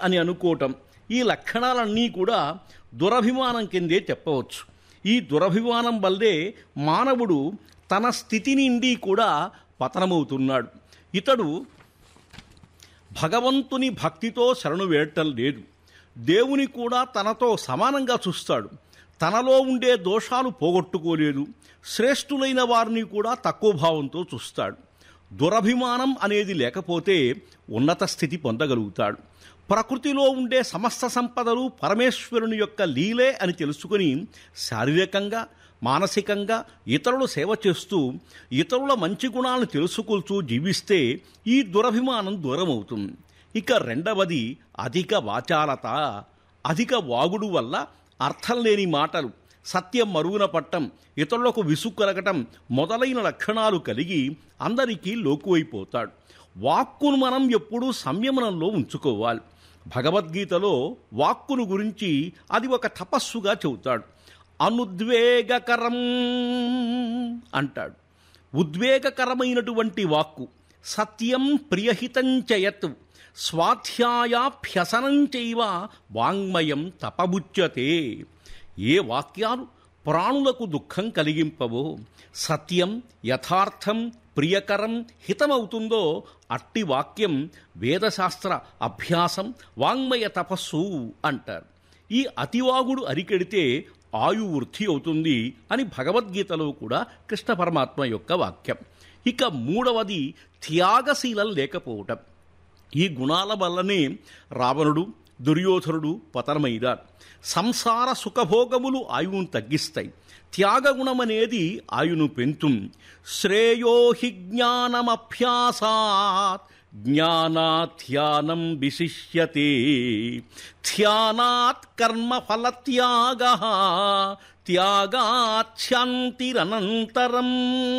అని అనుకోవటం ఈ లక్షణాలన్నీ కూడా దురభిమానం కిందే చెప్పవచ్చు ఈ దురభిమానం వల్లే మానవుడు తన స్థితి నుండి కూడా పతనమవుతున్నాడు ఇతడు భగవంతుని భక్తితో శరణు వేయటం లేదు దేవుని కూడా తనతో సమానంగా చూస్తాడు తనలో ఉండే దోషాలు పోగొట్టుకోలేదు శ్రేష్ఠులైన వారిని కూడా తక్కువ భావంతో చూస్తాడు దురభిమానం అనేది లేకపోతే ఉన్నత స్థితి పొందగలుగుతాడు ప్రకృతిలో ఉండే సమస్త సంపదలు పరమేశ్వరుని యొక్క లీలే అని తెలుసుకుని శారీరకంగా మానసికంగా ఇతరులు సేవ చేస్తూ ఇతరుల మంచి గుణాలను తెలుసుకొల్చూ జీవిస్తే ఈ దురభిమానం దూరం అవుతుంది ఇక రెండవది అధిక వాచాలత అధిక వాగుడు వల్ల అర్థం లేని మాటలు సత్యం మరుగున పట్టం ఇతరులకు విసుగు కలగటం మొదలైన లక్షణాలు కలిగి అందరికీ లోకువైపోతాడు వాక్కును మనం ఎప్పుడూ సంయమనంలో ఉంచుకోవాలి భగవద్గీతలో వాక్కును గురించి అది ఒక తపస్సుగా చెబుతాడు అనుద్వేగకరం అంటాడు ఉద్వేగకరమైనటువంటి వాక్కు సత్యం ప్రియహితం చయత్ స్వాధ్యాయాభ్యసనం చైవ వాంగ్మయం తపబుచ్యతే ఏ వాక్యాలు ప్రాణులకు దుఃఖం కలిగింపవో సత్యం యథార్థం ప్రియకరం హితమవుతుందో అట్టి వాక్యం వేదశాస్త్ర అభ్యాసం వాంగ్మయ తపస్సు అంటారు ఈ అతివాగుడు అరికెడితే ఆయు వృద్ధి అవుతుంది అని భగవద్గీతలో కూడా కృష్ణ పరమాత్మ యొక్క వాక్యం ఇక మూడవది త్యాగశీలం లేకపోవటం ఈ గుణాల వల్లనే రావణుడు దుర్యోధనుడు పతనమైనారు సంసార సుఖభోగములు ఆయువును తగ్గిస్తాయి త్యాగగుణమనేది ఆయును పెంతుం శ్రేయో హి జ్ఞానమభ్యాసాత్ జ్ఞానాధ్యానం విశిష్యతే ధ్యానాత్ కర్మఫలత్యాగ త్యాగాచ్యాంతిరనంతరం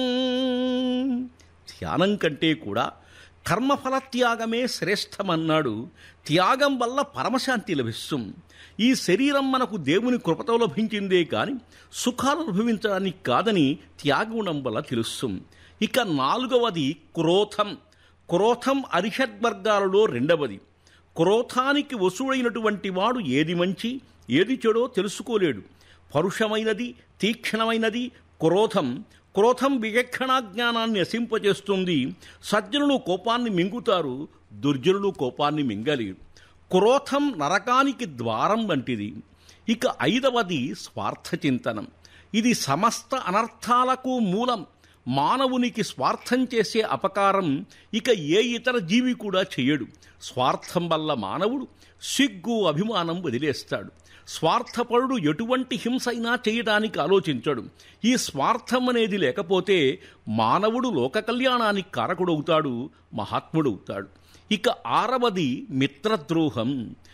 ధ్యానం కంటే కూడా కర్మఫల త్యాగమే శ్రేష్టమన్నాడు త్యాగం వల్ల పరమశాంతి లభిస్తుంది ఈ శరీరం మనకు దేవుని కృపతో లభించిందే కాని సుఖాలు అనుభవించడానికి కాదని త్యాగగుణం వల్ల తెలుస్తుంది ఇక నాలుగవది క్రోధం క్రోధం అరిషద్వర్గాలలో రెండవది క్రోధానికి వసుడైనటువంటి వాడు ఏది మంచి ఏది చెడో తెలుసుకోలేడు పరుషమైనది తీక్షణమైనది క్రోధం క్రోధం విచక్షణా జ్ఞానాన్ని నశింపజేస్తుంది సజ్జనులు కోపాన్ని మింగుతారు దుర్జనులు కోపాన్ని మింగలేరు క్రోధం నరకానికి ద్వారం వంటిది ఇక ఐదవది స్వార్థ చింతనం ఇది సమస్త అనర్థాలకు మూలం మానవునికి స్వార్థం చేసే అపకారం ఇక ఏ ఇతర జీవి కూడా చేయడు స్వార్థం వల్ల మానవుడు సిగ్గు అభిమానం వదిలేస్తాడు స్వార్థపరుడు ఎటువంటి హింసైనా చేయడానికి ఆలోచించడు ఈ స్వార్థం అనేది లేకపోతే మానవుడు లోక కళ్యాణానికి కారకుడవుతాడు మహాత్ముడవుతాడు ఇక ఆరవది మిత్రద్రోహం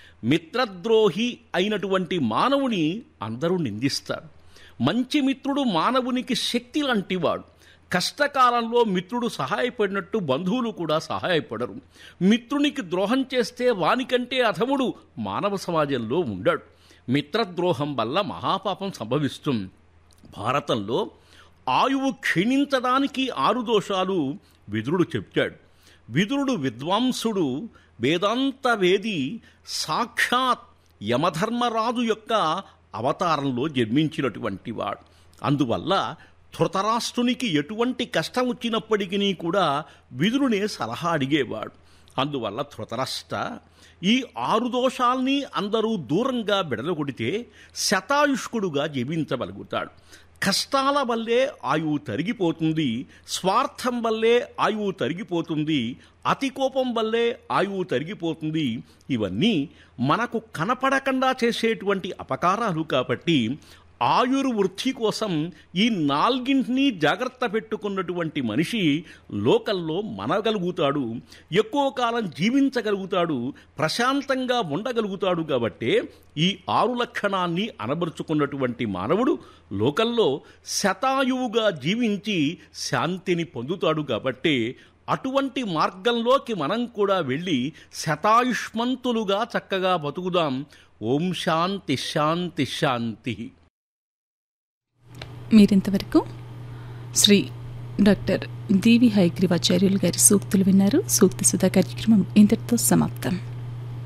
మిత్రద్రోహి అయినటువంటి మానవుని అందరూ నిందిస్తారు మంచి మిత్రుడు మానవునికి శక్తి లాంటివాడు కష్టకాలంలో మిత్రుడు సహాయపడినట్టు బంధువులు కూడా సహాయపడరు మిత్రునికి ద్రోహం చేస్తే వానికంటే అధముడు మానవ సమాజంలో ఉండడు మిత్రద్రోహం వల్ల మహాపాపం సంభవిస్తుంది భారతంలో ఆయువు క్షీణించడానికి ఆరు దోషాలు విదురుడు చెప్పాడు విదురుడు విద్వాంసుడు వేదాంతవేది సాక్షాత్ యమధర్మరాజు యొక్క అవతారంలో జన్మించినటువంటి వాడు అందువల్ల ధృతరాష్ట్రునికి ఎటువంటి కష్టం వచ్చినప్పటికీ కూడా విదురునే సలహా అడిగేవాడు అందువల్ల ధృతరాష్ట్ర ఈ ఆరు దోషాల్ని అందరూ దూరంగా బెడలగొడితే శతాయుష్కుడుగా జీవించగలుగుతాడు కష్టాల వల్లే ఆయువు తరిగిపోతుంది స్వార్థం వల్లే ఆయువు తరిగిపోతుంది అతి కోపం వల్లే ఆయువు తరిగిపోతుంది ఇవన్నీ మనకు కనపడకుండా చేసేటువంటి అపకారాలు కాబట్టి ఆయుర్వృద్ధి కోసం ఈ నాలుగింటినీ జాగ్రత్త పెట్టుకున్నటువంటి మనిషి లోకల్లో మనగలుగుతాడు ఎక్కువ కాలం జీవించగలుగుతాడు ప్రశాంతంగా ఉండగలుగుతాడు కాబట్టే ఈ ఆరు లక్షణాన్ని అనబరుచుకున్నటువంటి మానవుడు లోకల్లో శతాయువుగా జీవించి శాంతిని పొందుతాడు కాబట్టే అటువంటి మార్గంలోకి మనం కూడా వెళ్ళి శతాయుష్మంతులుగా చక్కగా బతుకుదాం ఓం శాంతి శాంతి శాంతి మీరింతవరకు శ్రీ డాక్టర్ డివి హైగ్రీవాచార్యులు గారి సూక్తులు విన్నారు సూక్తి సుధా కార్యక్రమం ఇంతటితో సమాప్తం